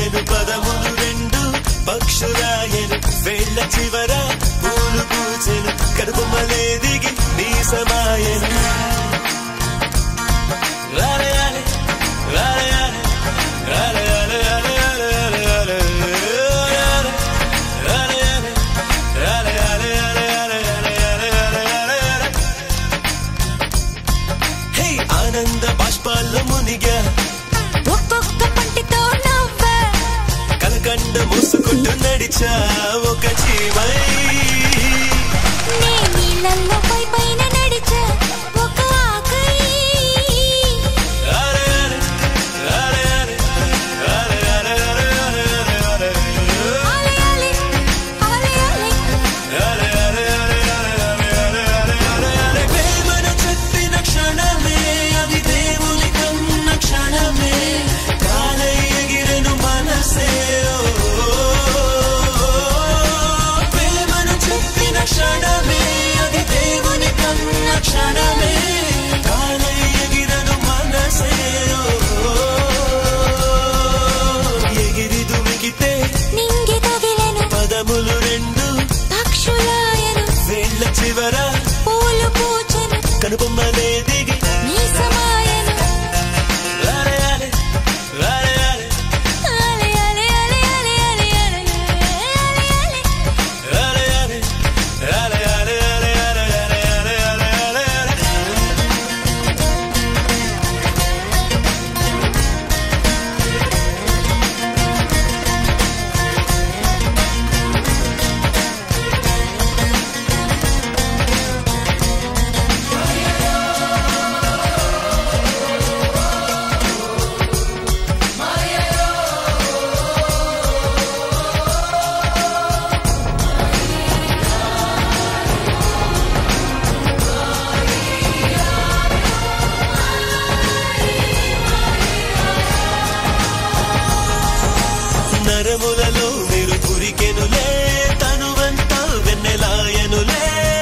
పక్షులాయను పదములు రెండు పక్షులాయను వేళ్ళ చివర పూలు పూచెను కడుపుమలే దిగి నీ సమాయను రాలయాలి, రాలయాలి, రాలయాలి, రాలయాలి, రాలయాలి, రాలయాలి, రాలయాలి, రాలయాలి, రాలయాలి, రాలయాలి, రాలయాలి. హే ఆనంద బాష్పాల్లో మునిగా ఒక్కొక్క పంటితో నవ్వా కలకండ మూసుకుంటూ నడిచా ఒక జీవై నే నీళ్ళల్లో పై పైన నడిచా ఒక ఆకై రాలయాలి, రాలయాలి, రాలయాలి, రాలయాలి, రాలయాలి. ఆలయాలి ఆలయాలి ప్రేమను చెప్పిన క్షణమే అది దేవుని కన్న క్షణమే కాలై ఎగిరెను మనసే ప్రేమను చెప్పిన క్షణమే అది దేవుని కన్న క్షణమే కాలై ఎగిరెను మనసే ఎగిరి దుమిగితే నింగి తగిలెను పదములు రెండు పక్షులాయను వేళ్ళ చివర పూలు పూచెను కనుబొమ్మలే దిగి నీ సమాయను రాలయాలి, రాలయాలి, ఆలయాలి ఆలయాలి ఆలయాలి ఆలయాలి రాలయాలి, రాలయాలి, రాలయాలి, రాలయాలి, రాలయాలి. నరములలో మీరు పురికెనులే తనువంతా వెన్నెలాయనులే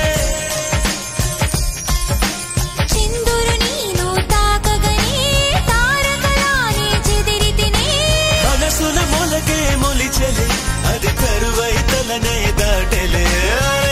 చిందురు నీను తాకగనే తారకలానే చెదిరి తినే మనసుల మొలకే మొలిచెలే అది కరువై తలనే దాటెలే